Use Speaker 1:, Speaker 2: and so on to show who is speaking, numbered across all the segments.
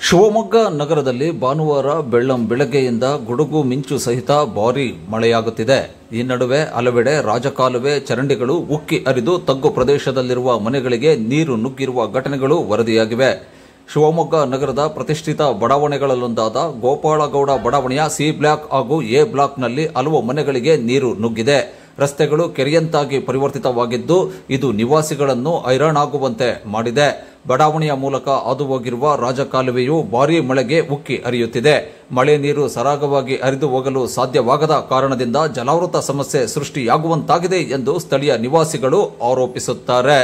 Speaker 1: ಶಿವಮೊಗ್ಗ ನಗರದಲ್ಲಿ ಭಾನುವಾರ ಬೆಳ್ಳಂ ಬೆಳಗ್ಗೆಯಿಂದ ಗುಡುಗು ಮಿಂಚು ಸಹಿತ ಭಾರೀ ಮಳೆಯಾಗುತ್ತಿದೆ ಈ ನಡುವೆ ಹಲವೆಡೆ ರಾಜಕಾಲುವೆ ಚರಂಡಿಗಳು ಉಕ್ಕಿ ಹರಿದು ತಗ್ಗು ಪ್ರದೇಶದಲ್ಲಿರುವ ಮನೆಗಳಿಗೆ ನೀರು ನುಗ್ಗಿರುವ ಘಟನೆಗಳು ವರದಿಯಾಗಿವೆ ಶಿವಮೊಗ್ಗ ನಗರದ ಪ್ರತಿಷ್ಠಿತ ಬಡಾವಣೆಗಳಲ್ಲೊಂದಾದ ಗೋಪಾಳಗೌಡ ಬಡಾವಣೆಯ ಸಿ ಬ್ಲಾಕ್ ಹಾಗೂ ಎ ಬ್ಲಾಕ್ನಲ್ಲಿ ಹಲವು ಮನೆಗಳಿಗೆ ನೀರು ನುಗ್ಗಿದೆ ರಸ್ತೆಗಳು ಕೆರೆಯಂತಾಗಿ ಪರಿವರ್ತಿತವಾಗಿದ್ದು ಇದು ನಿವಾಸಿಗಳನ್ನು ಹೈರಾಣಾಗುವಂತೆ ಮಾಡಿದೆ ಬಡಾವಣೆಯ ಮೂಲಕ ಹಾದು ಹೋಗಿರುವ ರಾಜಕಾಲುವೆಯು ಭಾರೀ ಮಳೆಗೆ ಉಕ್ಕಿ ಹರಿಯುತ್ತಿದೆ ಮಳೆ ನೀರು ಸರಾಗವಾಗಿ ಹರಿದು ಹೋಗಲು ಸಾಧ್ಯವಾಗದ ಕಾರಣದಿಂದ ಜಲಾವೃತ ಸಮಸ್ಯೆ ಸೃಷ್ಟಿಯಾಗುವಂತಾಗಿದೆ ಎಂದು ಸ್ಥಳೀಯ ನಿವಾಸಿಗಳು ಆರೋಪಿಸುತ್ತಾರೆ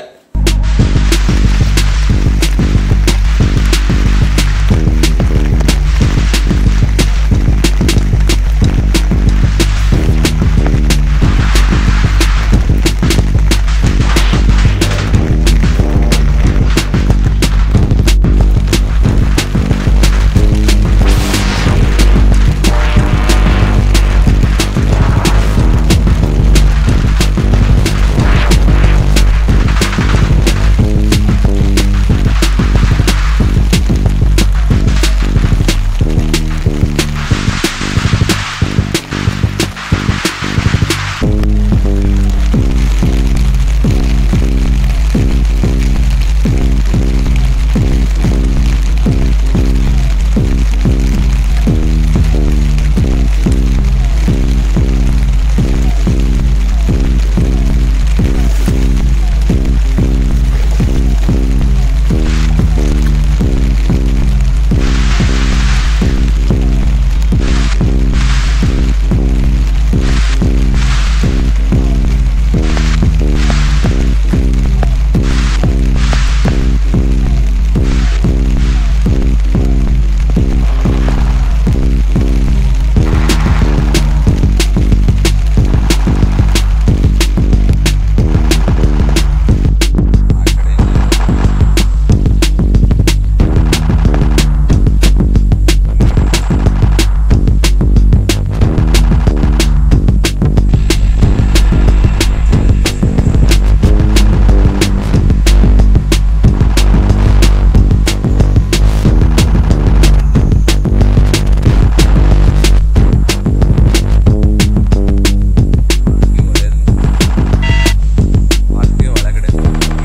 Speaker 2: ಬಾಕಿ ಒಳಗಡೆ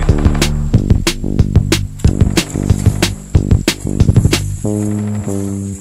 Speaker 3: Thank